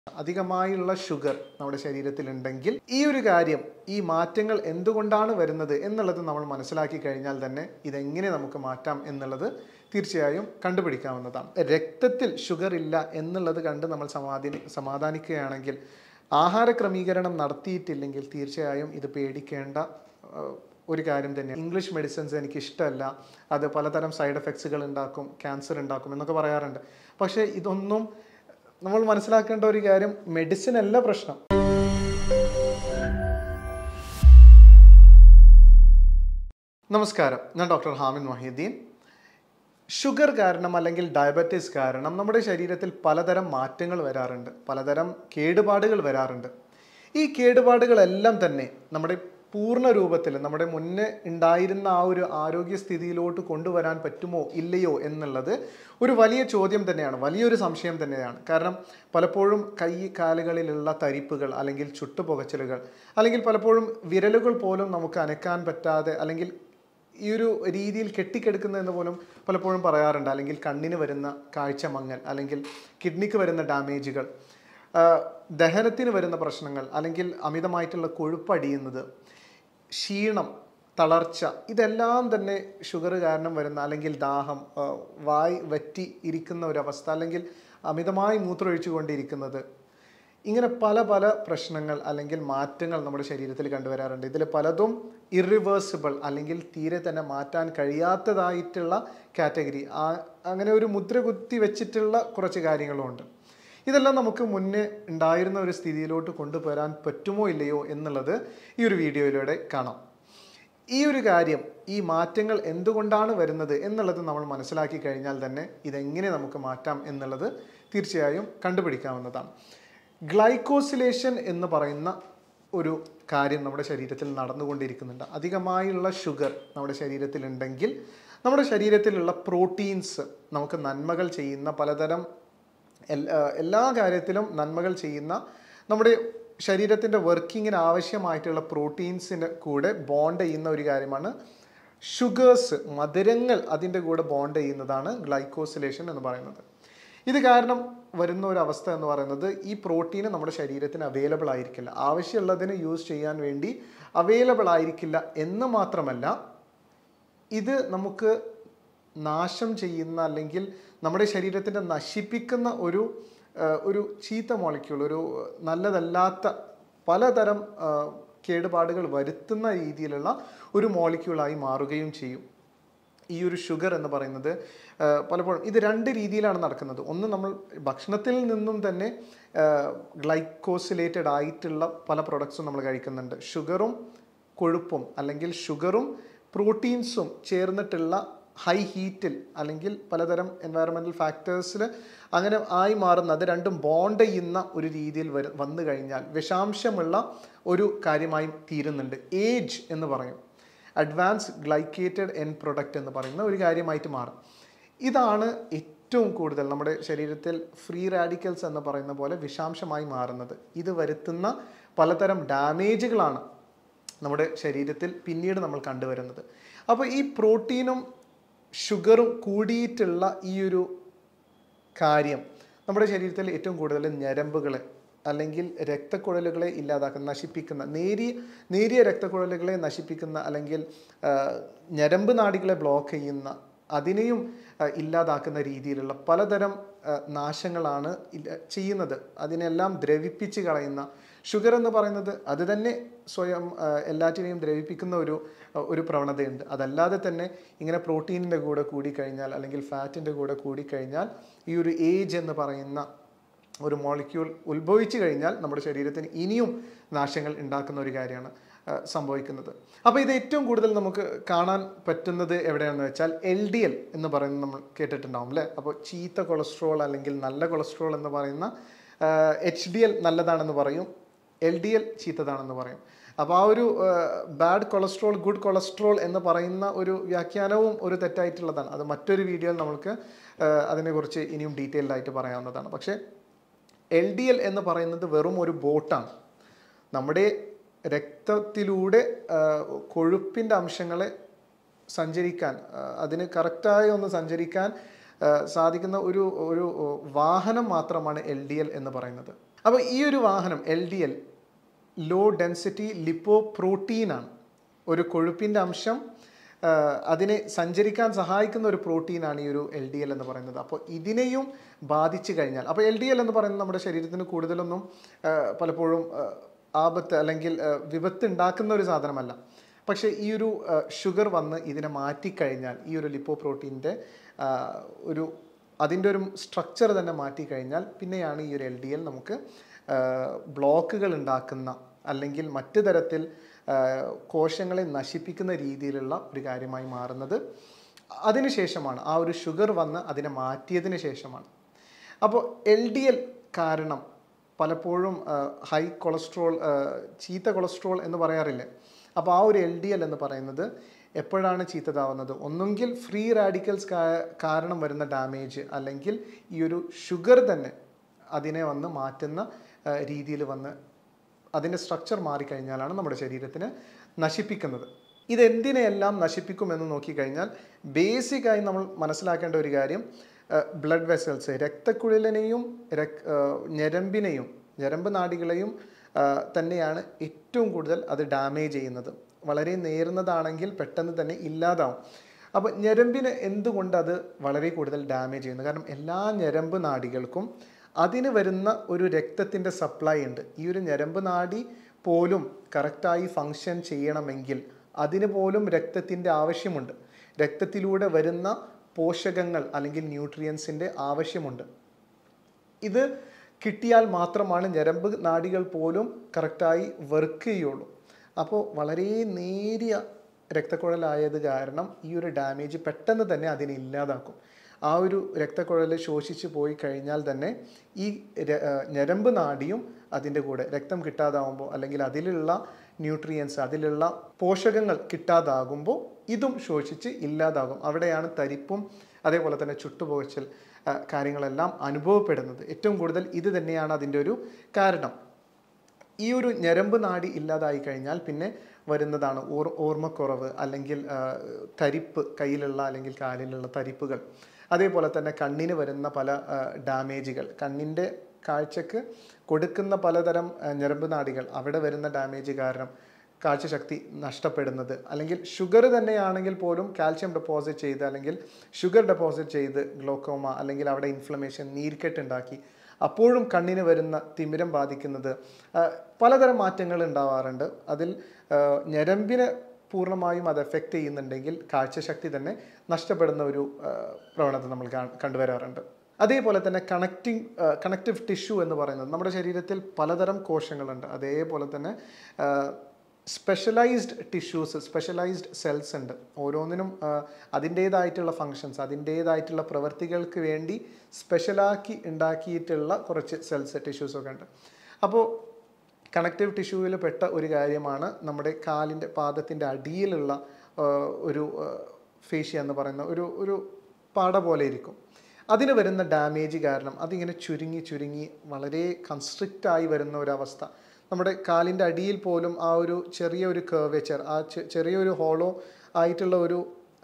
അധികമായുള്ള sugar നമ്മുടെ ശരീരത്തിൽ ഉണ്ടെങ്കിൽ ഈ ഒരു കാര്യം ഈ മാറ്റങ്ങൾ എന്തുകൊണ്ടാണ് വരുന്നത് എന്നുള്ളത് നമ്മൾ മനസ്സിലാക്കി കഴിഞ്ഞാൽ തന്നെ ഇതെങ്ങനെ നമുക്ക് മാറ്റാം എന്നുള്ളത് തീർച്ചയായും കണ്ടുപിടിക്കാവുന്നതാണ് രക്തത്തിൽ ഷുഗർ ഇല്ല എന്നുള്ളത് കണ്ട് നമ്മൾ സമാധാനി സമാധാനിക്കുകയാണെങ്കിൽ ആഹാര ക്രമീകരണം നടത്തിയിട്ടില്ലെങ്കിൽ തീർച്ചയായും ഇത് പേടിക്കേണ്ട ഏഹ്, ഒരു കാര്യം തന്നെ ഇംഗ്ലീഷ് മെഡിസിൻസ് എനിക്ക് ഇഷ്ടമല്ല അത് പലതരം സൈഡ് എഫക്ട്സുകൾ ഉണ്ടാക്കും ക്യാൻസർ ഉണ്ടാക്കും എന്നൊക്കെ പറയാറുണ്ട് പക്ഷേ ഇതൊന്നും നമ്മൾ മനസ്സിലാക്കേണ്ട ഒരു കാര്യം മെഡിസിൻ അല്ല പ്രശ്നം നമസ്കാരം ഞാൻ ഡോക്ടർ ഹാമിദ് മൊഹീദ്ദീൻ ഷുഗർ കാരണം അല്ലെങ്കിൽ ഡയബറ്റീസ് കാരണം നമ്മുടെ ശരീരത്തിൽ പലതരം മാറ്റങ്ങൾ വരാറുണ്ട് പലതരം കേടുപാടുകൾ വരാറുണ്ട് ഈ കേടുപാടുകളെല്ലാം തന്നെ നമ്മുടെ പൂർണ്ണ രൂപത്തിൽ നമ്മുടെ മുന്നേ ഉണ്ടായിരുന്ന ആ ഒരു ആരോഗ്യസ്ഥിതിയിലോട്ട് കൊണ്ടുവരാൻ പറ്റുമോ ഇല്ലയോ എന്നുള്ളത് ഒരു വലിയ ചോദ്യം തന്നെയാണ് വലിയൊരു സംശയം തന്നെയാണ് കാരണം പലപ്പോഴും കൈ കാലുകളിലുള്ള തരിപ്പുകൾ അല്ലെങ്കിൽ ചുട്ടുപുകച്ചലുകൾ അല്ലെങ്കിൽ പലപ്പോഴും വിരലുകൾ പോലും നമുക്ക് അനക്കാൻ പറ്റാതെ അല്ലെങ്കിൽ ഈ ഒരു രീതിയിൽ കെട്ടിക്കെടുക്കുന്നതെന്ന് പോലും പലപ്പോഴും പറയാറുണ്ട് അല്ലെങ്കിൽ കണ്ണിന് വരുന്ന കാഴ്ച മങ്ങൽ അല്ലെങ്കിൽ കിഡ്നിക്ക് വരുന്ന ഡാമേജുകൾ ആ, ദഹനത്തിന് വരുന്ന പ്രശ്നങ്ങൾ അല്ലെങ്കിൽ അമിതമായിട്ടുള്ള കൊഴുപ്പടിയുന്നത് ക്ഷീണം തളർച്ച ഇതെല്ലാം തന്നെ ഷുഗർ കാരണം വരുന്ന അല്ലെങ്കിൽ ദാഹം ആ, വായ് വറ്റി ഇരിക്കുന്ന ഒരവസ്ഥ അല്ലെങ്കിൽ അമിതമായി മൂത്രമൊഴിച്ചു കൊണ്ടിരിക്കുന്നത് ഇങ്ങനെ പല പല പ്രശ്നങ്ങൾ അല്ലെങ്കിൽ മാറ്റങ്ങൾ നമ്മുടെ ശരീരത്തിൽ കണ്ടുവരാറുണ്ട് ഇതിൽ പലതും ഇറിവേഴ്സിബിൾ അല്ലെങ്കിൽ തീരെ തന്നെ മാറ്റാൻ കഴിയാത്തതായിട്ടുള്ള കാറ്റഗറി ആ അങ്ങനെ ഒരു മുദ്ര കുത്തി വെച്ചിട്ടുള്ള കുറച്ച് കാര്യങ്ങളും ഉണ്ട് ഇതെല്ലാം നമുക്ക് മുന്നേ ഉണ്ടായിരുന്ന ഒരു സ്ഥിതിയിലോട്ട് കൊണ്ടുവരാൻ പറ്റുമോ ഇല്ലയോ എന്നുള്ളത് ഈ ഒരു വീഡിയോയിലൂടെ കാണാം ഈ ഒരു കാര്യം ഈ മാറ്റങ്ങൾ എന്തുകൊണ്ടാണ് വരുന്നത് എന്നുള്ളത് നമ്മൾ മനസ്സിലാക്കി കഴിഞ്ഞാൽ തന്നെ ഇതെങ്ങനെ നമുക്ക് മാറ്റാം എന്നുള്ളത് തീർച്ചയായും കണ്ടുപിടിക്കാവുന്നതാണ് ഗ്ലൈക്കോസിലേഷൻ എന്ന് പറയുന്ന ഒരു കാര്യം നമ്മുടെ ശരീരത്തിൽ നടന്നുകൊണ്ടിരിക്കുന്നുണ്ട് അധികമായുള്ള ഷുഗർ നമ്മുടെ ശരീരത്തിൽ ഉണ്ടെങ്കിൽ നമ്മുടെ ശരീരത്തിലുള്ള പ്രോട്ടീൻസ് നമുക്ക് നന്മകൾ ചെയ്യുന്ന പലതരം എൽ- ആ, എല്ലാ കാര്യത്തിലും നന്മകൾ ചെയ്യുന്ന നമ്മുടെ ശരീരത്തിൻ്റെ വർക്കിങ്ങിന് ആവശ്യമായിട്ടുള്ള പ്രോട്ടീൻസിൻ്റെ കൂടെ ബോണ്ട് ചെയ്യുന്ന ഒരു കാര്യമാണ് ഷുഗേഴ്സ് മധുരങ്ങൾ അതിൻ്റെ കൂടെ ബോണ്ട് ചെയ്യുന്നതാണ് ഗ്ലൈക്കോസിലേഷൻ എന്ന് പറയുന്നത് ഇത് കാരണം വരുന്ന ഒരു അവസ്ഥ എന്ന് പറയുന്നത് ഈ പ്രോട്ടീൻ നമ്മുടെ ശരീരത്തിന് അവൈലബിൾ ആയിരിക്കില്ല ആവശ്യമുള്ളതിന് യൂസ് ചെയ്യാൻ വേണ്ടി അവൈലബിൾ ആയിരിക്കില്ല എന്ന് മാത്രമല്ല ഇത് നമുക്ക് നാശം ചെയ്യുന്ന അല്ലെങ്കിൽ നമ്മുടെ ശരീരത്തിൻ്റെ നശിപ്പിക്കുന്ന ഒരു ആ, ഒരു ചീത്ത മോളിക്യൂൾ ഒരു നല്ലതല്ലാത്ത പലതരം ആ, കേടുപാടുകൾ വരുത്തുന്ന രീതിയിലുള്ള ഒരു മോളിക്യൂളായി മാറുകയും ചെയ്യും ഈ ഒരു ഷുഗർ എന്ന് പറയുന്നത് ആ, പലപ്പോഴും ഇത് രണ്ട് രീതിയിലാണ് നടക്കുന്നത് ഒന്ന് നമ്മൾ ഭക്ഷണത്തിൽ നിന്നും തന്നെ ഗ്ലൈക്കോസിലേറ്റഡ് ആയിട്ടുള്ള പല പ്രൊഡക്ട്സും നമ്മൾ കഴിക്കുന്നുണ്ട് ഷുഗറും കൊഴുപ്പും അല്ലെങ്കിൽ ഷുഗറും പ്രോട്ടീൻസും ചേർന്നിട്ടുള്ള ഹൈ ഹീറ്റിൽ അല്ലെങ്കിൽ പലതരം എൻവയറമെൻറ്റൽ ഫാക്ടേഴ്സിൽ അങ്ങനെ ആയി മാറുന്ന അത് രണ്ടും ബോണ്ട് ചെയ്യുന്ന ഒരു രീതിയിൽ വര വന്നു കഴിഞ്ഞാൽ വിഷാംശമുള്ള ഒരു കാര്യമായി തീരുന്നുണ്ട് ഏജ് എന്ന് പറയും അഡ്വാൻസ് ഗ്ലൈക്കേറ്റഡ് എൻ പ്രൊഡക്റ്റ് എന്ന് പറയുന്ന ഒരു കാര്യമായിട്ട് മാറും ഇതാണ് ഏറ്റവും കൂടുതൽ നമ്മുടെ ശരീരത്തിൽ ഫ്രീ റാഡിക്കൽസ് എന്ന് പറയുന്ന പോലെ വിഷാംശമായി മാറുന്നത് ഇത് വരുത്തുന്ന പലതരം ഡാമേജുകളാണ് നമ്മുടെ ശരീരത്തിൽ പിന്നീട് നമ്മൾ കണ്ടുവരുന്നത് അപ്പോൾ ഈ പ്രോട്ടീനും ഷുഗറും കൂടിയിട്ടുള്ള ഈ ഒരു കാര്യം നമ്മുടെ ശരീരത്തിൽ ഏറ്റവും കൂടുതൽ ഞരമ്പുകളെ അല്ലെങ്കിൽ രക്തക്കുഴലുകളെ ഇല്ലാതാക്കുന്ന നശിപ്പിക്കുന്ന നേരിയ നേരിയ രക്തക്കുഴലുകളെ നശിപ്പിക്കുന്ന അല്ലെങ്കിൽ ആ, ഞരമ്പ് നാഡികളെ ബ്ലോക്ക് ചെയ്യുന്ന അതിനെയും ആ, ഇല്ലാതാക്കുന്ന രീതിയിലുള്ള പലതരം ആ, നാശങ്ങളാണ് ഇല്ല- ചെയ്യുന്നത് അതിനെല്ലാം ദ്രവിപ്പിച്ച് കളയുന്ന ഷുഗർ എന്ന് പറയുന്നത് അത് തന്നെ സ്വയം ആ, എല്ലാറ്റിനെയും ദ്രവിപ്പിക്കുന്ന ഒരു ഒരു പ്രവണതയുണ്ട് അതല്ലാതെ തന്നെ ഇങ്ങനെ പ്രോട്ടീനിൻ്റെ കൂടെ കൂടിക്കഴിഞ്ഞാൽ അല്ലെങ്കിൽ ഫാറ്റിൻ്റെ കൂടെ കൂടിക്കഴിഞ്ഞാൽ ഈ ഒരു ഏജ് എന്ന് പറയുന്ന ഒരു മോളിക്യൂൾ ഉത്ഭവിച്ചു കഴിഞ്ഞാൽ നമ്മുടെ ശരീരത്തിന് ഇനിയും നാശങ്ങൾ ഉണ്ടാക്കുന്ന ഒരു കാര്യമാണ് ആ, സംഭവിക്കുന്നത് അപ്പോൾ ഇത് ഏറ്റവും കൂടുതൽ നമുക്ക് കാണാൻ പറ്റുന്നത് എവിടെയാണെന്ന് വെച്ചാൽ എൽ ഡി എൽ എന്ന് പറയുന്നത് നമ്മൾ കേട്ടിട്ടുണ്ടാവും അല്ലേ അപ്പോൾ ചീത്ത കൊളസ്ട്രോൾ അല്ലെങ്കിൽ നല്ല കൊളസ്ട്രോൾ എന്ന് പറയുന്ന എച്ച് ഡി എൽ നല്ലതാണെന്ന് പറയും എൽ ഡി എൽ ചീത്തതാണെന്ന് പറയും അപ്പോൾ ആ ഒരു ബാഡ് കൊളസ്ട്രോൾ ഗുഡ് കൊളസ്ട്രോൾ എന്ന് പറയുന്ന ഒരു വ്യാഖ്യാനവും ഒരു തെറ്റായിട്ടുള്ളതാണ് അത് മറ്റൊരു വീഡിയോയിൽ നമുക്ക് ആ, അതിനെക്കുറിച്ച് ഇനിയും ഡീറ്റെയിൽഡ് ആയിട്ട് പറയാവുന്നതാണ് പക്ഷേ എൽ ഡി എൽ എന്ന് പറയുന്നത് വെറും ഒരു ബോട്ടാണ് നമ്മുടെ രക്തത്തിലൂടെ ആ, കൊഴുപ്പിൻ്റെ അംശങ്ങളെ സഞ്ചരിക്കാൻ ആ, അതിന് കറക്റ്റായി ഒന്ന് സഞ്ചരിക്കാൻ ആ, സാധിക്കുന്ന ഒരു ഒരു വാഹനം മാത്രമാണ് എൽ ഡി എൽ എന്ന് പറയുന്നത് അപ്പോൾ ഈ ഒരു വാഹനം L D L low density ലിപ്പോ പ്രോട്ടീനാണ് ഒരു കൊഴുപ്പിൻ്റെ അംശം ആ, അതിനെ സഞ്ചരിക്കാൻ സഹായിക്കുന്ന ഒരു പ്രോട്ടീനാണ് ഈ ഒരു എൽ ഡി എൽ എന്ന് പറയുന്നത് അപ്പോൾ ഇതിനെയും ബാധിച്ചു കഴിഞ്ഞാൽ അപ്പോൾ എൽ ഡി എൽ എന്ന് പറയുന്നത് നമ്മുടെ ശരീരത്തിന് കൂടുതലൊന്നും ആ, പലപ്പോഴും ആ, ആപത്ത് അല്ലെങ്കിൽ ആ, വിപത്ത് ഉണ്ടാക്കുന്ന ഒരു സാധനമല്ല പക്ഷേ ഈ ഒരു ഷുഗർ വന്ന് ഇതിനെ മാറ്റിക്കഴിഞ്ഞാൽ ഈ ഒരു ലിപ്പോ പ്രോട്ടീൻ്റെ ഒരു അതിൻ്റെ ഒരു സ്ട്രക്ചർ തന്നെ മാറ്റിക്കഴിഞ്ഞാൽ പിന്നെയാണ് ഈ ഒരു എൽ ഡി എൽ നമുക്ക് ആ, ബ്ലോക്കുകൾ ഉണ്ടാക്കുന്ന അല്ലെങ്കിൽ മറ്റു തരത്തിൽ ആ, കോശങ്ങളെ നശിപ്പിക്കുന്ന രീതിയിലുള്ള ഒരു കാര്യമായി മാറുന്നത് അതിനുശേഷമാണ് ആ ഒരു ഷുഗർ വന്ന് അതിനെ മാറ്റിയതിന് ശേഷമാണ് അപ്പോൾ എൽ ഡി എൽ കാരണം പലപ്പോഴും ഹൈ കൊളസ്ട്രോൾ ചീത്ത കൊളസ്ട്രോൾ എന്ന് പറയാറില്ലേ അപ്പോൾ ആ ഒരു എൽ ഡി എൽ എന്ന് പറയുന്നത് എപ്പോഴാണ് ചീത്തതാവുന്നത് ഒന്നുകിൽ ഫ്രീ റാഡിക്കൽസ് കാരണം വരുന്ന ഡാമേജ് അല്ലെങ്കിൽ ഈ ഒരു ഷുഗർ തന്നെ അതിനെ വന്ന് മാറ്റുന്ന രീതിയിൽ വന്ന് അതിൻ്റെ സ്ട്രക്ചർ മാറിക്കഴിഞ്ഞാലാണ് നമ്മുടെ ശരീരത്തിന് നശിപ്പിക്കുന്നത് ഇതെന്തിനെയെല്ലാം നശിപ്പിക്കുമെന്ന് നോക്കിക്കഴിഞ്ഞാൽ ബേസിക്കായി നമ്മൾ മനസ്സിലാക്കേണ്ട ഒരു കാര്യം ബ്ലഡ് വെസൽസ് രക്തക്കുഴലിനെയും രക് ആ, ഞരമ്പിനെയും ഞരമ്പ് നാഡികളെയും ആ, തന്നെയാണ് ഏറ്റവും കൂടുതൽ അത് ഡാമേജ് ചെയ്യുന്നത് വളരെ നേർന്നതാണെങ്കിൽ പെട്ടെന്ന് തന്നെ ഇല്ലാതാവും അപ്പോൾ ഞരമ്പിന് എന്തുകൊണ്ട് അത് വളരെ കൂടുതൽ ഡാമേജ് ചെയ്യുന്നു കാരണം എല്ലാ ഞരമ്പ് നാഡികൾക്കും അതിന് വരുന്ന ഒരു രക്തത്തിൻ്റെ സപ്ലൈ ഉണ്ട് ഈ ഒരു ഞരമ്പ് നാഡി പോലും കറക്റ്റായി ഫങ്ഷൻ ചെയ്യണമെങ്കിൽ അതിന് പോലും രക്തത്തിൻ്റെ ആവശ്യമുണ്ട് രക്തത്തിലൂടെ വരുന്ന പോഷകങ്ങൾ അല്ലെങ്കിൽ ന്യൂട്രിയൻസിൻ്റെ ആവശ്യമുണ്ട് ഇത് കിട്ടിയാൽ മാത്രമാണ് ഞരമ്പ് നാഡികൾ പോലും കറക്റ്റായി വർക്ക് ചെയ്യുള്ളൂ അപ്പോൾ വളരെ നേരിയ രക്തക്കുഴലായത് കാരണം ഈ ഒരു ഡാമേജ് പെട്ടെന്ന് തന്നെ അതിനെ ഇല്ലാതാക്കും ആ ഒരു രക്തക്കുഴൽ ശോഷിച്ച് പോയി കഴിഞ്ഞാൽ തന്നെ ഈ ര- ആ, ഞരമ്പ് നാഡിയും അതിൻ്റെ കൂടെ രക്തം കിട്ടാതാവുമ്പോൾ അല്ലെങ്കിൽ അതിലുള്ള ന്യൂട്രിയൻസ് അതിലുള്ള പോഷകങ്ങൾ കിട്ടാതാകുമ്പോൾ ഇതും ശോഷിച്ച് ഇല്ലാതാകും അവിടെയാണ് തരിപ്പും അതേപോലെ തന്നെ ചുട്ടുപോകച്ചൽ ആ, കാര്യങ്ങളെല്ലാം അനുഭവപ്പെടുന്നത് ഏറ്റവും കൂടുതൽ ഇത് തന്നെയാണ് അതിൻ്റെ ഒരു കാരണം ഈ ഒരു ഞരമ്പ് നാടി ഇല്ലാതായി കഴിഞ്ഞാൽ പിന്നെ വരുന്നതാണ് ഓർ ഓർമ്മക്കുറവ് അല്ലെങ്കിൽ ആ, തരിപ്പ് കയ്യിലുള്ള അല്ലെങ്കിൽ കാലിലുള്ള തരിപ്പുകൾ അതേപോലെ തന്നെ കണ്ണിന് വരുന്ന പല ആ, ഡാമേജുകൾ കണ്ണിൻ്റെ കാഴ്ചക്ക് കൊടുക്കുന്ന പലതരം ആ, ഞരമ്പ് നാടികൾ അവിടെ വരുന്ന ഡാമേജ് കാരണം കാഴ്ചശക്തി നഷ്ടപ്പെടുന്നത് അല്ലെങ്കിൽ ഷുഗർ തന്നെയാണെങ്കിൽ പോലും കാൽഷ്യം ഡെപ്പോസിറ്റ് ചെയ്ത് അല്ലെങ്കിൽ ഷുഗർ ഡെപ്പോസിറ്റ് ചെയ്ത് ഗ്ലോക്കോമ അല്ലെങ്കിൽ അവിടെ ഇൻഫ്ലമേഷൻ നീർക്കെട്ടുണ്ടാക്കി അപ്പോഴും കണ്ണിന് വരുന്ന തിമിരം ബാധിക്കുന്നത് ആ, പലതരം മാറ്റങ്ങൾ ഉണ്ടാവാറുണ്ട് അതിൽ ആ, ഞരമ്പിനെ പൂർണ്ണമായും അത് എഫക്റ്റ് ചെയ്യുന്നുണ്ടെങ്കിൽ കാഴ്ചശക്തി തന്നെ നഷ്ടപ്പെടുന്ന ഒരു ആ, പ്രവണത നമ്മൾ കാ- കണ്ടുവരാറുണ്ട് അതേപോലെ തന്നെ കണക്റ്റിംഗ് കണക്റ്റീവ് ടിഷ്യൂ എന്ന് പറയുന്നത് നമ്മുടെ ശരീരത്തിൽ പലതരം കോശങ്ങളുണ്ട് അതേപോലെ തന്നെ സ്പെഷ്യലൈസ്ഡ് ടിഷ്യൂസ് സ്പെഷ്യലൈസ്ഡ് സെൽസ് ഉണ്ട് ഓരോന്നിനും ആ, അതിൻ്റേതായിട്ടുള്ള ഫങ്ഷൻസ് അതിൻ്റേതായിട്ടുള്ള പ്രവൃത്തികൾക്ക് വേണ്ടി സ്പെഷ്യലാക്കി ഉണ്ടാക്കിയിട്ടുള്ള കുറച്ച് സെൽസ് ടിഷ്യൂസ് ഒക്കെ ഉണ്ട് അപ്പോൾ കണക്റ്റീവ് ടിഷ്യൂവിൽ പെട്ട ഒരു കാര്യമാണ് നമ്മുടെ കാലിൻ്റെ പാദത്തിൻ്റെ അടിയിലുള്ള ആ, ഒരു ഫേഷ്യ എന്ന് പറയുന്ന ഒരു ഒരു പാട പോലെ ഇരിക്കും അതിന് വരുന്ന ഡാമേജ് കാരണം അതിങ്ങനെ ചുരുങ്ങി ചുരുങ്ങി വളരെ കൺസ്ട്രിക്റ്റ് ആയി വരുന്ന ഒരവസ്ഥ നമ്മുടെ കാലിൻ്റെ അടിയിൽ പോലും ആ ഒരു ചെറിയ ഒരു കേർവേച്ചർ ആ ചെ- ചെറിയൊരു ഹോളോ ആയിട്ടുള്ള ഒരു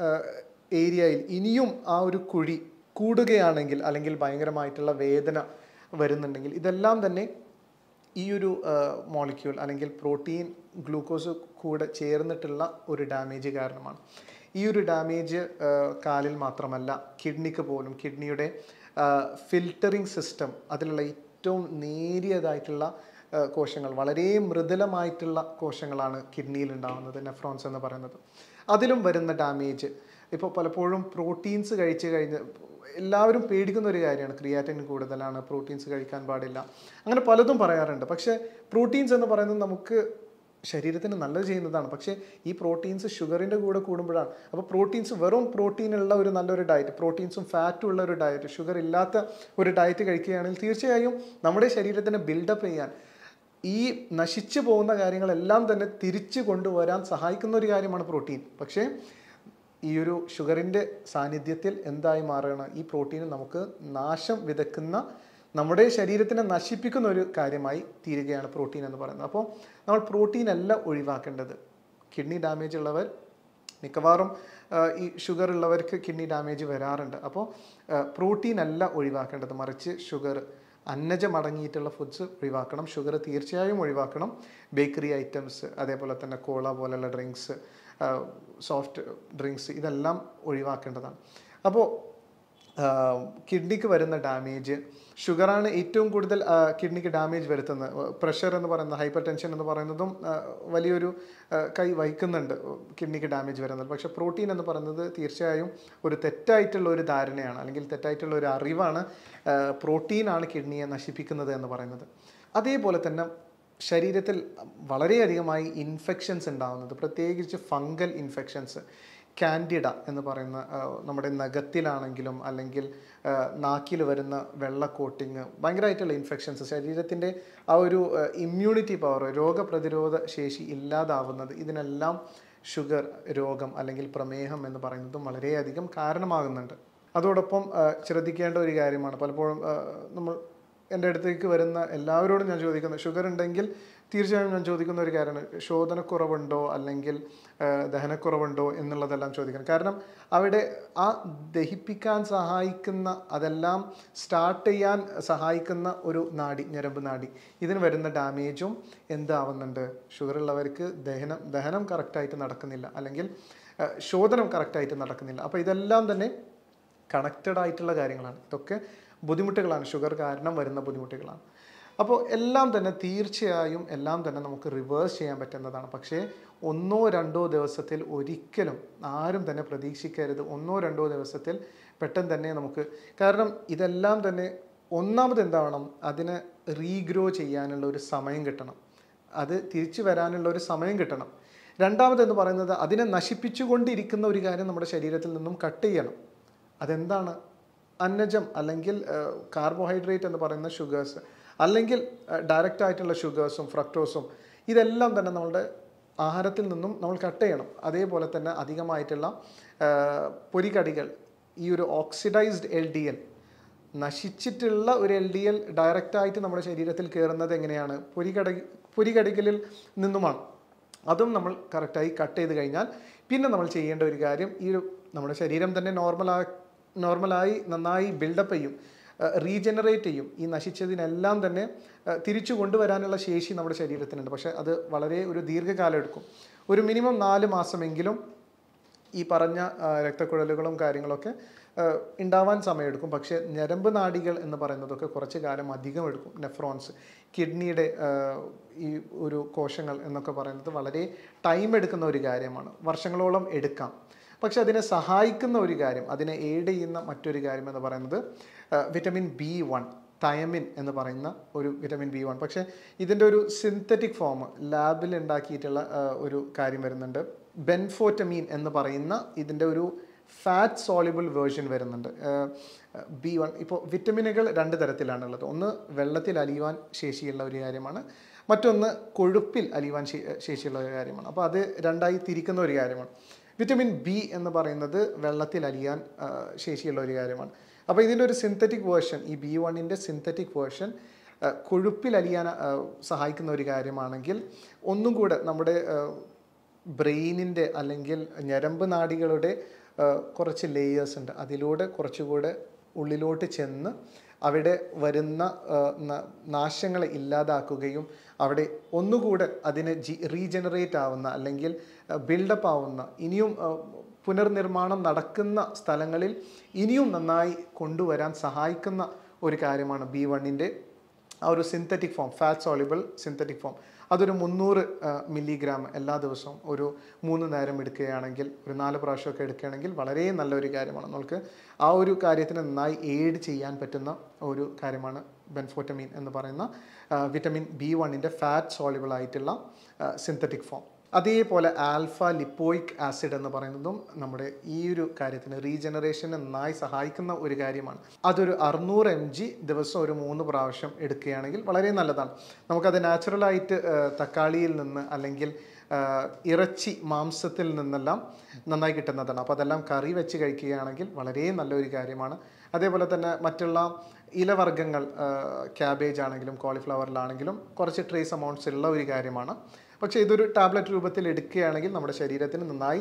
ഏരിയയിൽ ഇനിയും ആ ഒരു കുഴി കൂടുകയാണെങ്കിൽ അല്ലെങ്കിൽ ഭയങ്കരമായിട്ടുള്ള വേദന വരുന്നുണ്ടെങ്കിൽ ഇതെല്ലാം തന്നെ ഈ ഒരു മോളിക്യൂൾ അല്ലെങ്കിൽ പ്രോട്ടീൻ ഗ്ലൂക്കോസ് കൂടെ ചേർന്നിട്ടുള്ള ഒരു ഡാമേജ് കാരണമാണ് ഈ ഒരു ഡാമേജ് കാലിൽ മാത്രമല്ല കിഡ്നിക്ക് പോലും കിഡ്നിയുടെ ഫിൽറ്ററിംഗ് സിസ്റ്റം അതിലുള്ള ഏറ്റവും നേരിയതായിട്ടുള്ള ആ, കോശങ്ങൾ വളരെ മൃദുലമായിട്ടുള്ള കോശങ്ങളാണ് കിഡ്നിയിൽ ഉണ്ടാകുന്നത് നെഫ്രോൺസ് എന്ന് പറയുന്നത് അതിലും വരുന്ന ഡാമേജ് ഇപ്പോൾ പലപ്പോഴും പ്രോട്ടീൻസ് കഴിച്ച് കഴിഞ്ഞ് എല്ലാവരും പേടിക്കുന്ന ഒരു കാര്യമാണ് ക്രിയാറ്റിൻ കൂടുതലാണ് പ്രോട്ടീൻസ് കഴിക്കാൻ പാടില്ല അങ്ങനെ പലതും പറയാറുണ്ട് പക്ഷേ പ്രോട്ടീൻസ് എന്ന് പറയുന്നത് നമുക്ക് ശരീരത്തിന് നല്ലത് ചെയ്യുന്നതാണ് പക്ഷേ ഈ പ്രോട്ടീൻസ് ഷുഗറിൻ്റെ കൂടെ കൂടുമ്പോഴാണ് അപ്പോൾ പ്രോട്ടീൻസ് വെറും പ്രോട്ടീൻ ഉള്ള ഒരു നല്ലൊരു ഡയറ്റ് പ്രോട്ടീൻസും ഫാറ്റും ഉള്ള ഒരു ഡയറ്റ് ഷുഗർ ഇല്ലാത്ത ഒരു ഡയറ്റ് കഴിക്കുകയാണെങ്കിൽ തീർച്ചയായും നമ്മുടെ ശരീരത്തിന് ബിൽഡപ്പ് ചെയ്യാൻ ഈ നശിച്ചു പോകുന്ന കാര്യങ്ങളെല്ലാം തന്നെ തിരിച്ചു കൊണ്ടുവരാൻ സഹായിക്കുന്ന ഒരു കാര്യമാണ് പ്രോട്ടീൻ പക്ഷേ ഈ ഒരു ഷുഗറിൻ്റെ സാന്നിധ്യത്തിൽ എന്തായി മാറുകയാണ് ഈ പ്രോട്ടീൻ നമുക്ക് നാശം വിതക്കുന്ന നമ്മുടെ ശരീരത്തിനെ നശിപ്പിക്കുന്ന ഒരു കാര്യമായി തീരുകയാണ് പ്രോട്ടീൻ എന്ന് പറയുന്നത് അപ്പോൾ നമ്മൾ പ്രോട്ടീൻ അല്ല ഒഴിവാക്കേണ്ടത് കിഡ്നി ഡാമേജ് ഉള്ളവർ മിക്കവാറും ആ, ഈ ഷുഗർ ഉള്ളവർക്ക് കിഡ്നി ഡാമേജ് വരാറുണ്ട് അപ്പോൾ പ്രോട്ടീൻ അല്ല ഒഴിവാക്കേണ്ടത് മറിച്ച് ഷുഗർ അന്നജം അടങ്ങിയിട്ടുള്ള ഫുഡ്സ് ഒഴിവാക്കണം ഷുഗർ തീർച്ചയായും ഒഴിവാക്കണം ബേക്കറി ഐറ്റംസ് അതേപോലെ തന്നെ കോള പോലുള്ള ഡ്രിങ്ക്സ് സോഫ്റ്റ് ഡ്രിങ്ക്സ് ഇതെല്ലാം ഒഴിവാക്കേണ്ടതാണ് അപ്പോൾ കിഡ്നിക്ക് വരുന്ന ഡാമേജ് ഷുഗറാണ് ഏറ്റവും കൂടുതൽ കിഡ്നിക്ക് ഡാമേജ് വരുത്തുന്നത് പ്രഷർ എന്ന് പറയുന്ന ഹൈപ്പർ ടെൻഷൻ എന്ന് പറയുന്നതും ആ, വലിയൊരു ആ, കൈ വഹിക്കുന്നുണ്ട് കിഡ്നിക്ക് ഡാമേജ് വരുന്നത് പക്ഷേ പ്രോട്ടീൻ എന്ന് പറയുന്നത് തീർച്ചയായും ഒരു തെറ്റായിട്ടുള്ള ഒരു ധാരണയാണ് അല്ലെങ്കിൽ തെറ്റായിട്ടുള്ള ഒരു അറിവാണ് ആ, പ്രോട്ടീനാണ് കിഡ്നിയെ നശിപ്പിക്കുന്നത് എന്ന് പറയുന്നത് അതേപോലെ തന്നെ ശരീരത്തിൽ വളരെയധികമായി ഇൻഫെക്ഷൻസ് ഉണ്ടാകുന്നത് പ്രത്യേകിച്ച് ഫംഗൽ ഇൻഫെക്ഷൻസ് കാൻഡിഡ എന്ന് പറയുന്ന ആ, നമ്മുടെ നഖത്തിലാണെങ്കിലും അല്ലെങ്കിൽ നാക്കിൽ വരുന്ന വെള്ള കോട്ടിങ് ഭയങ്കരമായിട്ടുള്ള ഇൻഫെക്ഷൻസ് ശരീരത്തിൻ്റെ ആ ഒരു ഇമ്മ്യൂണിറ്റി പവർ രോഗപ്രതിരോധ ശേഷി ഇല്ലാതാവുന്നത് ഇതിനെല്ലാം ഷുഗർ രോഗം അല്ലെങ്കിൽ പ്രമേഹം എന്ന് പറയുന്നതും വളരെയധികം കാരണമാകുന്നുണ്ട് അതോടൊപ്പം ആ, ശ്രദ്ധിക്കേണ്ട ഒരു കാര്യമാണ് പലപ്പോഴും ആ, നമ്മൾ എൻ്റെ അടുത്തേക്ക് വരുന്ന എല്ലാവരോടും ഞാൻ ചോദിക്കുന്നത് ഷുഗർ ഉണ്ടെങ്കിൽ തീർച്ചയായും ഞാൻ ചോദിക്കുന്ന ഒരു കാര്യമാണ് ശോധനക്കുറവുണ്ടോ അല്ലെങ്കിൽ ആ, ദഹനക്കുറവുണ്ടോ എന്നുള്ളതെല്ലാം ചോദിക്കണം കാരണം അവിടെ ആ ദഹിപ്പിക്കാൻ സഹായിക്കുന്ന അതെല്ലാം സ്റ്റാർട്ട് ചെയ്യാൻ സഹായിക്കുന്ന ഒരു നാഡി ഞരമ്പ് നാഡി ഇതിന് വരുന്ന ഡാമേജും എന്താവുന്നുണ്ട് ഷുഗർ ഉള്ളവർക്ക് ദഹനം ദഹനം കറക്റ്റായിട്ട് നടക്കുന്നില്ല അല്ലെങ്കിൽ ആ, ശോധനം കറക്റ്റായിട്ട് നടക്കുന്നില്ല അപ്പോൾ ഇതെല്ലാം തന്നെ കണക്റ്റഡ് ആയിട്ടുള്ള കാര്യങ്ങളാണ് ഇതൊക്കെ ബുദ്ധിമുട്ടുകളാണ് ഷുഗർ കാരണം വരുന്ന ബുദ്ധിമുട്ടുകളാണ് അപ്പോൾ എല്ലാം തന്നെ തീർച്ചയായും എല്ലാം തന്നെ നമുക്ക് റിവേഴ്സ് ചെയ്യാൻ പറ്റുന്നതാണ് പക്ഷേ ഒന്നോ രണ്ടോ ദിവസത്തിൽ ഒരിക്കലും ആരും തന്നെ പ്രതീക്ഷിക്കരുത് ഒന്നോ രണ്ടോ ദിവസത്തിൽ പെട്ടെന്ന് തന്നെ നമുക്ക് കാരണം ഇതെല്ലാം തന്നെ ഒന്നാമത് എന്താവണം അതിനെ റീഗ്രോ ചെയ്യാനുള്ള ഒരു സമയം കിട്ടണം അത് തിരിച്ചു വരാനുള്ള ഒരു സമയം കിട്ടണം രണ്ടാമത് എന്ന് പറയുന്നത് അതിനെ നശിപ്പിച്ചുകൊണ്ടിരിക്കുന്ന ഒരു കാര്യം നമ്മുടെ ശരീരത്തിൽ നിന്നും കട്ട് ചെയ്യണം അതെന്താണ് അന്നജം അല്ലെങ്കിൽ കാർബോഹൈഡ്രേറ്റ് എന്ന് പറയുന്ന ഷുഗേഴ്സ് അല്ലെങ്കിൽ ഡയറക്റ്റ് ആയിട്ടുള്ള ഷുഗേഴ്സും ഫ്രക്ടോസും ഇതെല്ലാം തന്നെ നമ്മളുടെ ആഹാരത്തിൽ നിന്നും നമ്മൾ കട്ട് ചെയ്യണം അതേപോലെ തന്നെ അധികമായിട്ടുള്ള ആ, പൊരികടികൾ ഈ ഒരു ഓക്സിഡൈസ്ഡ് എൽ ഡി എൽ നശിച്ചിട്ടുള്ള ഒരു എൽ ഡി എൽ ഡയറക്റ്റായിട്ട് നമ്മുടെ ശരീരത്തിൽ കയറുന്നത് എങ്ങനെയാണ് പൊരികട പൊരികടികളിൽ നിന്നുമാണ് അതും നമ്മൾ കറക്റ്റായി കട്ട് ചെയ്ത് കഴിഞ്ഞാൽ പിന്നെ നമ്മൾ ചെയ്യേണ്ട ഒരു കാര്യം ഈ ഒരു നമ്മുടെ ശരീരം തന്നെ നോർമലാ നോർമലായി നന്നായി ബിൽഡപ്പ് ചെയ്യും റീജനറേറ്റ് ചെയ്യും ഈ നശിച്ചതിനെല്ലാം തന്നെ ആ, തിരിച്ചു കൊണ്ടുവരാനുള്ള ശേഷി നമ്മുടെ ശരീരത്തിനുണ്ട് പക്ഷേ അത് വളരെ ഒരു ദീർഘകാലം എടുക്കും ഒരു മിനിമം നാല് മാസമെങ്കിലും ഈ പറഞ്ഞ ആ, രക്തക്കുഴലുകളും കാര്യങ്ങളൊക്കെ ആ, ഉണ്ടാവാൻ സമയമെടുക്കും പക്ഷേ ഞരമ്പ് നാഡികൾ എന്ന് പറയുന്നതൊക്കെ കുറച്ച് കാലം അധികം എടുക്കും നെഫ്രോൺസ് കിഡ്നിയുടെ ആ, ഈ ഒരു കോശങ്ങൾ എന്നൊക്കെ പറയുന്നത് വളരെ ടൈം എടുക്കുന്ന ഒരു കാര്യമാണ് വർഷങ്ങളോളം എടുക്കാം പക്ഷെ അതിനെ സഹായിക്കുന്ന ഒരു കാര്യം അതിനെ എയ്ഡ് ചെയ്യുന്ന മറ്റൊരു കാര്യം എന്ന് പറയുന്നത് ആ, വിറ്റമിൻ ബി വൺ തയമിൻ എന്ന് പറയുന്ന ഒരു വിറ്റമിൻ ബി വൺ പക്ഷേ ഇതിൻ്റെ ഒരു സിന്തറ്റിക് ഫോം ലാബിൽ ഉണ്ടാക്കിയിട്ടുള്ള ആ, ഒരു കാര്യം വരുന്നുണ്ട് ബെൻഫോറ്റമീൻ എന്ന് പറയുന്ന ഇതിൻ്റെ ഒരു ഫാറ്റ് സോളിബിൾ വേർഷൻ വരുന്നുണ്ട് ബി വൺ ഇപ്പോൾ വിറ്റമിനുകൾ രണ്ട് തരത്തിലാണുള്ളത് ഒന്ന് വെള്ളത്തിൽ അലിയുവാൻ ശേഷിയുള്ള ഒരു കാര്യമാണ് മറ്റൊന്ന് കൊഴുപ്പിൽ അലിയുവാൻ ശേ- ശേഷിയുള്ള ഒരു കാര്യമാണ് അപ്പോൾ അത് രണ്ടായി തിരിക്കുന്ന ഒരു കാര്യമാണ് വിറ്റമിൻ ബി എന്ന് പറയുന്നത് വെള്ളത്തിൽ അലിയാൻ ആ, ശേഷിയുള്ള ഒരു കാര്യമാണ് അപ്പോൾ ഇതിൻ്റെ ഒരു സിന്തറ്റിക് വേർഷൻ ഈ ബി വണ്ണിൻ്റെ സിന്തറ്റിക് വേർഷൻ കൊഴുപ്പിൽ അലിയാൻ ആ, സഹായിക്കുന്ന ഒരു കാര്യമാണെങ്കിൽ ഒന്നും കൂടെ നമ്മുടെ ബ്രെയിനിൻ്റെ അല്ലെങ്കിൽ ഞരമ്പ് നാഡികളുടെ ആ, കുറച്ച് ലേയേഴ്സ് ഉണ്ട് അതിലൂടെ കുറച്ചുകൂടെ ഉള്ളിലോട്ട് ചെന്ന് അവിടെ വരുന്ന ആ, ന- നാശങ്ങളെ ഇല്ലാതാക്കുകയും അവിടെ ഒന്നുകൂടെ അതിനെ ജി റീജനറേറ്റ് ആവുന്ന അല്ലെങ്കിൽ ബിൽഡപ്പ് ആവുന്ന ഇനിയും ആ, പുനർനിർമ്മാണം നടക്കുന്ന സ്ഥലങ്ങളിൽ ഇനിയും നന്നായി കൊണ്ടുവരാൻ സഹായിക്കുന്ന ഒരു കാര്യമാണ് ബി വണ്ണിൻ്റെ ആ ഒരു synthetic form fat soluble synthetic form അതൊരു മുന്നൂറ് മില്ലിഗ്രാം എല്ലാ ദിവസവും ഒരു മൂന്ന് നേരം എടുക്കുകയാണെങ്കിൽ ഒരു നാല് പ്രാവശ്യമൊക്കെ എടുക്കുകയാണെങ്കിൽ വളരെ നല്ലൊരു കാര്യമാണ് നമുക്ക് ആ ഒരു കാര്യത്തിന് നന്നായി എയ്ഡ് ചെയ്യാൻ പറ്റുന്ന ഒരു കാര്യമാണ് ബെൻഫോറ്റമീൻ എന്ന് പറയുന്ന ആ, വിറ്റമിൻ ബി വണ്ണിൻ്റെ ഫാറ്റ് സോളിബിൾ ആയിട്ടുള്ള സിന്തറ്റിക് ഫോം അതേപോലെ ആൽഫ ലിപ്പോയിക് ആസിഡ് എന്ന് പറയുന്നതും നമ്മുടെ ഈ ഒരു കാര്യത്തിന് റീജനറേഷന് നന്നായി സഹായിക്കുന്ന ഒരു കാര്യമാണ് അതൊരു അറുന്നൂറ് എം ജി ദിവസം ഒരു മൂന്ന് പ്രാവശ്യം എടുക്കുകയാണെങ്കിൽ വളരെ നല്ലതാണ് നമുക്കത് നാച്ചുറലായിട്ട് തക്കാളിയിൽ നിന്ന് അല്ലെങ്കിൽ ആ, ഇറച്ചി മാംസത്തിൽ നിന്നെല്ലാം നന്നായി കിട്ടുന്നതാണ് അപ്പോൾ അതെല്ലാം കറി വെച്ച് കഴിക്കുകയാണെങ്കിൽ വളരെ നല്ലൊരു കാര്യമാണ് അതേപോലെ തന്നെ മറ്റുള്ള ഇലവർഗ്ഗങ്ങൾ ക്യാബേജ് ആണെങ്കിലും കോളിഫ്ലവറിലാണെങ്കിലും കുറച്ച് ട്രേസ് അമൗണ്ട്സ് ഉള്ള ഒരു കാര്യമാണ് പക്ഷേ ഇതൊരു ടാബ്ലറ്റ് രൂപത്തിൽ എടുക്കുകയാണെങ്കിൽ നമ്മുടെ ശരീരത്തിന് നന്നായി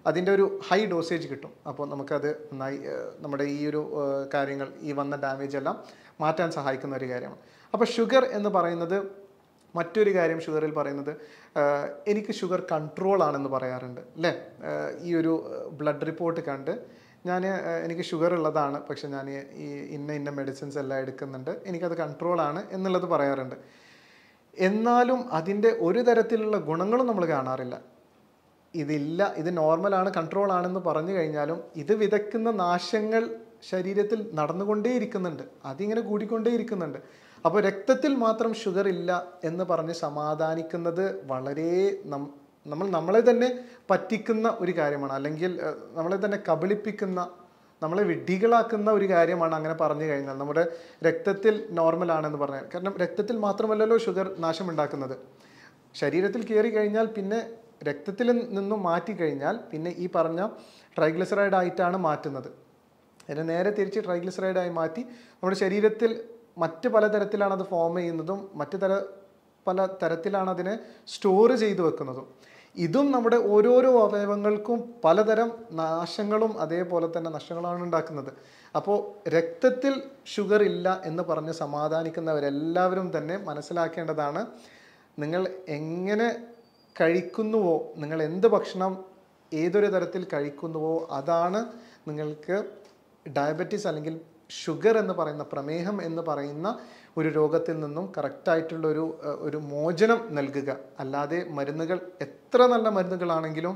അതിൻ്റെ ഒരു ഹൈ ഡോസേജ് കിട്ടും അപ്പോൾ നമുക്കത് നന്നായി ഏഹ്, നമ്മുടെ ഈ ഒരു ഏഹ്, കാര്യങ്ങൾ ഈ വന്ന ഡാമേജ് എല്ലാം മാറ്റാൻ സഹായിക്കുന്ന ഒരു കാര്യമാണ് അപ്പോൾ ഷുഗർ എന്ന് പറയുന്നത് മറ്റൊരു കാര്യം ഷുഗറിൽ പറയുന്നത് ആഹ്, എനിക്ക് ഷുഗർ കൺട്രോൾ ആണെന്ന് പറയാറുണ്ട് അല്ലേ ആഹ്, ഈ ഒരു ബ്ലഡ് റിപ്പോർട്ട് കണ്ട് ഞാൻ എനിക്ക് ഷുഗർ ഉള്ളതാണ് പക്ഷെ ഞാൻ ഈ ഇന്ന ഇന്ന മെഡിസിൻസ് എല്ലാം എടുക്കുന്നുണ്ട് എനിക്കത് കൺട്രോൾ ആണ് എന്നുള്ളത് പറയാറുണ്ട് എന്നാലും അതിൻ്റെ ഒരു തരത്തിലുള്ള ഗുണങ്ങളും നമ്മൾ കാണാറില്ല ഇതില്ല ഇത് നോർമലാണ് കൺട്രോൾ ആണെന്ന് പറഞ്ഞു കഴിഞ്ഞാലും ഇത് വിതയ്ക്കുന്ന നാശങ്ങൾ ശരീരത്തിൽ നടന്നുകൊണ്ടേയിരിക്കുന്നുണ്ട് അതിങ്ങനെ കൂടിക്കൊണ്ടേയിരിക്കുന്നുണ്ട് അപ്പോൾ രക്തത്തിൽ മാത്രം ഷുഗർ ഇല്ല എന്ന് പറഞ്ഞ് സമാധാനിക്കുന്നത് വളരെ നം നമ്മൾ നമ്മളെ തന്നെ പറ്റിക്കുന്ന ഒരു കാര്യമാണ് അല്ലെങ്കിൽ ഏഹ്, നമ്മളെ തന്നെ കബളിപ്പിക്കുന്ന നമ്മളെ വിഡ്ഢികളാക്കുന്ന ഒരു കാര്യമാണ് അങ്ങനെ പറഞ്ഞു കഴിഞ്ഞാൽ നമ്മുടെ രക്തത്തിൽ നോർമൽ ആണെന്ന് പറഞ്ഞാൽ കാരണം രക്തത്തിൽ മാത്രമല്ലല്ലോ ഷുഗർ നാശമുണ്ടാക്കുന്നത് ശരീരത്തിൽ കയറി കഴിഞ്ഞാൽ പിന്നെ രക്തത്തിൽ നിന്നും മാറ്റി കഴിഞ്ഞാൽ പിന്നെ ഈ പറഞ്ഞ ട്രൈഗ്ലിസറൈഡ് ആയിട്ടാണ് മാറ്റുന്നത് അതിനെ നേരെ തിരിച്ച് ട്രൈഗ്ലിസറൈഡ് ആയി മാറ്റി നമ്മുടെ ശരീരത്തിൽ മറ്റ് പലതരത്തിലാണ് അത് ഫോം ചെയ്യുന്നതും മറ്റ് തര പല തരത്തിലാണ് അതിനെ സ്റ്റോർ ചെയ്തു വെക്കുന്നതും ഇതും നമ്മുടെ ഓരോരോ അവയവങ്ങൾക്കും പലതരം നാശങ്ങളും അതേപോലെ തന്നെ നഷ്ടങ്ങളാണ് ഉണ്ടാക്കുന്നത് അപ്പോൾ രക്തത്തിൽ ഷുഗർ ഇല്ല എന്ന് പറഞ്ഞ് സമാധാനിക്കുന്നവരെല്ലാവരും തന്നെ മനസ്സിലാക്കേണ്ടതാണ് നിങ്ങൾ എങ്ങനെ കഴിക്കുന്നുവോ നിങ്ങൾ എന്ത് ഭക്ഷണം ഏതൊരു തരത്തിൽ കഴിക്കുന്നുവോ അതാണ് നിങ്ങൾക്ക് ഡയബറ്റീസ് അല്ലെങ്കിൽ ഷുഗർ എന്ന് പറയുന്ന പ്രമേഹം എന്ന് പറയുന്ന ഒരു രോഗത്തിൽ നിന്നും കറക്റ്റായിട്ടുള്ള ഒരു ഏഹ്, ഒരു മോചനം നൽകുക അല്ലാതെ മരുന്നുകൾ എത്ര നല്ല മരുന്നുകളാണെങ്കിലും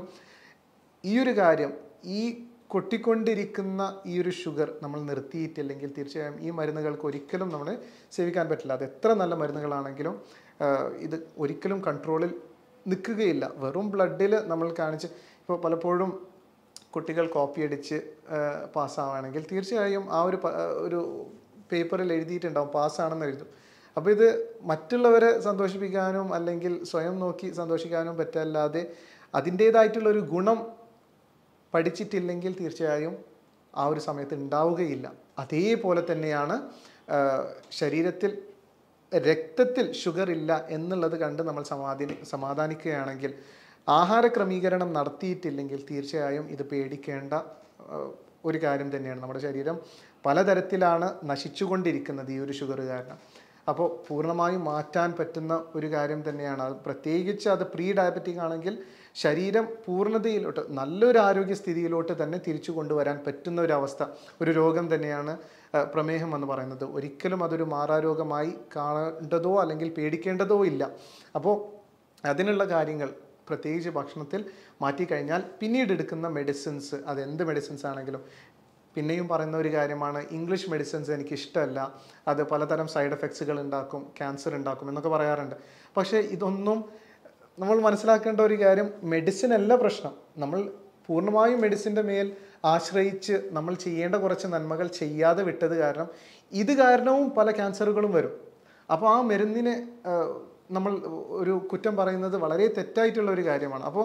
ഈ ഒരു കാര്യം ഈ കൊട്ടിക്കൊണ്ടിരിക്കുന്ന ഈ ഒരു ഷുഗർ നമ്മൾ നിർത്തിയിട്ടില്ലെങ്കിൽ തീർച്ചയായും ഈ മരുന്നുകൾക്ക് ഒരിക്കലും നമ്മൾ സേവിക്കാൻ പറ്റില്ല അത് എത്ര നല്ല മരുന്നുകളാണെങ്കിലും ആഹ്, ഇത് ഒരിക്കലും കൺട്രോളിൽ നിൽക്കുകയില്ല വെറും ബ്ലഡിൽ നമ്മൾ കാണിച്ച് ഇപ്പോൾ പലപ്പോഴും കുട്ടികൾ കോപ്പി അടിച്ച് പാസ്സാവുകയാണെങ്കിൽ തീർച്ചയായും ആ ഒരു പ- ഒരു പേപ്പറിൽ എഴുതിയിട്ടുണ്ടാവും പാസ്സാണെന്ന് എഴുതും അപ്പോൾ ഇത് മറ്റുള്ളവരെ സന്തോഷിപ്പിക്കാനും അല്ലെങ്കിൽ സ്വയം നോക്കി സന്തോഷിക്കാനും പറ്റല്ലാതെ അതിൻ്റേതായിട്ടുള്ള ഒരു ഗുണം പഠിച്ചിട്ടില്ലെങ്കിൽ തീർച്ചയായും ആ ഒരു സമയത്ത് ഉണ്ടാവുകയില്ല അതേപോലെ തന്നെയാണ് ആ, ശരീരത്തിൽ രക്തത്തിൽ ഷുഗർ ഇല്ല എന്നുള്ളത് കണ്ട് നമ്മൾ സമാധാനി സമാധാനിക്കുകയാണെങ്കിൽ ആഹാര ക്രമീകരണം നടത്തിയിട്ടില്ലെങ്കിൽ തീർച്ചയായും ഇത് പേടിക്കേണ്ട ആ, ഒരു കാര്യം തന്നെയാണ് നമ്മുടെ ശരീരം പലതരത്തിലാണ് നശിച്ചുകൊണ്ടിരിക്കുന്നത് ഈ ഒരു ഷുഗർ കാരണം അപ്പോൾ പൂർണ്ണമായും മാറ്റാൻ പറ്റുന്ന ഒരു കാര്യം തന്നെയാണ് അത് പ്രത്യേകിച്ച് അത് പ്രീ ഡയബറ്റിക് ആണെങ്കിൽ ശരീരം പൂർണ്ണതയിലോട്ട് നല്ലൊരു ആരോഗ്യസ്ഥിതിയിലോട്ട് തന്നെ തിരിച്ചു കൊണ്ടുവരാൻ പറ്റുന്ന ഒരു അവസ്ഥ ഒരു രോഗം തന്നെയാണ് ആ, പ്രമേഹം എന്ന് പറയുന്നത് ഒരിക്കലും അതൊരു മാറാരോഗമായി കാണേണ്ടതോ അല്ലെങ്കിൽ പേടിക്കേണ്ടതോ ഇല്ല അപ്പോൾ അതിനുള്ള കാര്യങ്ങൾ പ്രത്യേകിച്ച് ഭക്ഷണത്തിൽ മാറ്റിക്കഴിഞ്ഞാൽ പിന്നീട് എടുക്കുന്ന മെഡിസിൻസ് അത് എന്ത് മെഡിസിൻസ് ആണെങ്കിലും പിന്നെയും പറയുന്ന ഒരു കാര്യമാണ് ഇംഗ്ലീഷ് മെഡിസിൻസ് എനിക്ക് ഇഷ്ടമല്ല അത് പലതരം സൈഡ് എഫക്ട്സുകൾ ഉണ്ടാക്കും ക്യാൻസർ ഉണ്ടാക്കും എന്നൊക്കെ പറയാറുണ്ട് പക്ഷേ ഇതൊന്നും നമ്മൾ മനസ്സിലാക്കേണ്ട ഒരു കാര്യം മെഡിസിൻ അല്ല പ്രശ്നം നമ്മൾ പൂർണ്ണമായും മെഡിസിൻ്റെ മേൽ ആശ്രയിച്ച് നമ്മൾ ചെയ്യേണ്ട കുറച്ച് നന്മകൾ ചെയ്യാതെ വിട്ടത് കാരണം ഇത് കാരണവും പല ക്യാൻസറുകളും വരും അപ്പോൾ ആ മരുന്നിനെ ആ, നമ്മൾ ഒരു കുറ്റം പറയുന്നത് വളരെ തെറ്റായിട്ടുള്ള ഒരു കാര്യമാണ് അപ്പോൾ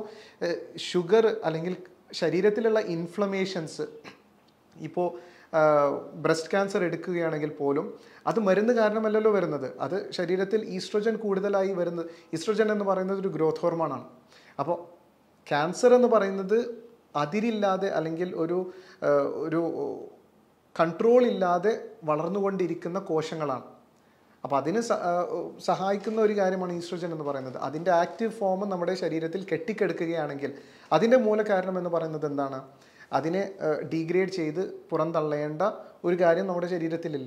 ഷുഗർ അല്ലെങ്കിൽ ശരീരത്തിലുള്ള ഇൻഫ്ലമേഷൻസ് ഇപ്പോൾ ബ്രസ്റ്റ് ക്യാൻസർ എടുക്കുകയാണെങ്കിൽ പോലും അത് മരുന്ന് കാരണമല്ലല്ലോ വരുന്നത് അത് ശരീരത്തിൽ ഈസ്ട്രോജൻ കൂടുതലായി വരുന്നത് ഈസ്ട്രോജൻ എന്ന് പറയുന്നത് ഒരു ഗ്രോത്ത് ഹോർമോണാണ് അപ്പോൾ ക്യാൻസർ എന്ന് പറയുന്നത് അതിരില്ലാതെ അല്ലെങ്കിൽ ഒരു ആ, ഒരു കൺട്രോൾ ഇല്ലാതെ വളർന്നുകൊണ്ടിരിക്കുന്ന കോശങ്ങളാണ് അപ്പോൾ അതിന് സ- ആ, സഹായിക്കുന്ന ഒരു കാര്യമാണ് ഈസ്ട്രോജൻ എന്ന് പറയുന്നത് അതിൻ്റെ ആക്റ്റീവ് ഫോം നമ്മുടെ ശരീരത്തിൽ കെട്ടിക്കെടുക്കുകയാണെങ്കിൽ അതിൻ്റെ മൂലകാരണം എന്ന് പറയുന്നത് എന്താണ് അതിനെ ഡീഗ്രേഡ് ചെയ്ത് പുറന്തള്ളേണ്ട ഒരു കാര്യം നമ്മുടെ ശരീരത്തിലില്ല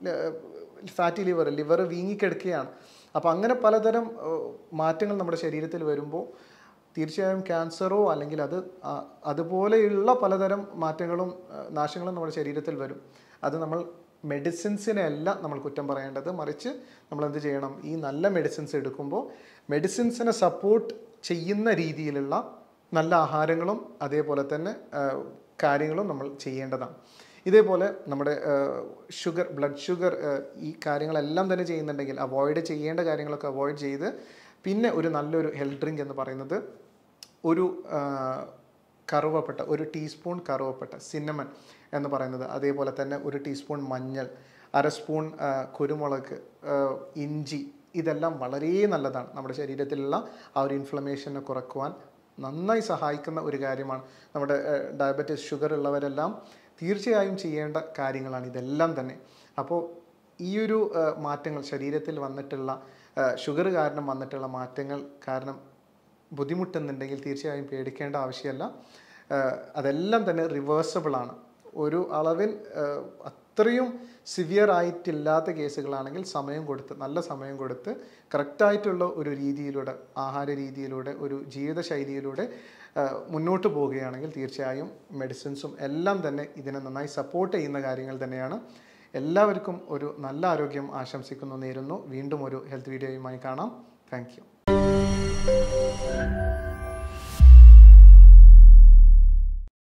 ഫാറ്റി ലിവർ ലിവർ വീങ്ങിക്കെടുക്കുകയാണ് അപ്പോൾ അങ്ങനെ പലതരം ആ, മാറ്റങ്ങൾ നമ്മുടെ ശരീരത്തിൽ വരുമ്പോൾ തീർച്ചയായും ക്യാൻസറോ അല്ലെങ്കിൽ അത് ആ, അതുപോലെയുള്ള പലതരം മാറ്റങ്ങളും ആ, നാശങ്ങളും നമ്മുടെ ശരീരത്തിൽ വരും അത് നമ്മൾ മെഡിസിൻസിനെ അല്ല നമ്മൾ കുറ്റം പറയേണ്ടത് മറിച്ച് നമ്മൾ എന്ത് ചെയ്യണം ഈ നല്ല മെഡിസിൻസ് എടുക്കുമ്പോൾ മെഡിസിൻസിനെ സപ്പോർട്ട് ചെയ്യുന്ന രീതിയിലുള്ള നല്ല ആഹാരങ്ങളും അതേപോലെ തന്നെ ആ, കാര്യങ്ങളും നമ്മൾ ചെയ്യേണ്ടതാണ് ഇതേപോലെ നമ്മുടെ ഷുഗർ ബ്ലഡ് ഷുഗർ ഈ കാര്യങ്ങളെല്ലാം തന്നെ ചെയ്യുന്നുണ്ടെങ്കിൽ അവോയ്ഡ് ചെയ്യേണ്ട കാര്യങ്ങളൊക്കെ അവോയ്ഡ് ചെയ്ത് പിന്നെ ഒരു നല്ലൊരു ഹെൽത്ത് ഡ്രിങ്ക് എന്ന് പറയുന്നത് ഒരു ആ, കറുവപ്പട്ട ഒരു ടീസ്പൂൺ കറുവപ്പട്ട സിന്നമൺ എന്ന് പറയുന്നത് അതേപോലെ തന്നെ ഒരു ടീസ്പൂൺ മഞ്ഞൾ അര സ്പൂൺ ആ, കുരുമുളക് ആ, ഇഞ്ചി ഇതെല്ലാം വളരെ നല്ലതാണ് നമ്മുടെ ശരീരത്തിലുള്ള ആ ഒരു ഇൻഫ്ലമേഷനെ കുറക്കുവാൻ നന്നായി സഹായിക്കുന്ന ഒരു കാര്യമാണ് നമ്മുടെ ഡയബറ്റീസ് ഷുഗർ ഉള്ളവരെല്ലാം തീർച്ചയായും ചെയ്യേണ്ട കാര്യങ്ങളാണ് ഇതെല്ലാം തന്നെ അപ്പോൾ ഈ ഒരു ആ, മാറ്റങ്ങൾ ശരീരത്തിൽ വന്നിട്ടുള്ള ഷുഗർ കാരണം വന്നിട്ടുള്ള മാറ്റങ്ങൾ കാരണം ബുദ്ധിമുട്ടുന്നുണ്ടെങ്കിൽ തീർച്ചയായും പേടിക്കേണ്ട ആവശ്യമല്ല ആഹ് അതെല്ലാം തന്നെ റിവേഴ്സബിൾ ആണ് ഒരു അളവിൽ ആഹ് അത്രയും സിവിയർ ആയിട്ടില്ലാത്ത കേസുകളാണെങ്കിൽ സമയം കൊടുത്ത് നല്ല സമയം കൊടുത്ത് കറക്റ്റായിട്ടുള്ള ഒരു രീതിയിലൂടെ ആഹാര രീതിയിലൂടെ ഒരു ജീവിതശൈലിയിലൂടെ ആഹ് മുന്നോട്ട് പോവുകയാണെങ്കിൽ തീർച്ചയായും മെഡിസിൻസും എല്ലാം തന്നെ ഇതിനെ നന്നായി സപ്പോർട്ട് ചെയ്യുന്ന കാര്യങ്ങൾ തന്നെയാണ് എല്ലാവർക്കും ഒരു നല്ല ആരോഗ്യം ആശംസിക്കുന്നു നേരുന്നു വീണ്ടും ഒരു ഹെൽത്ത് വീഡിയോയുമായി കാണാം താങ്ക്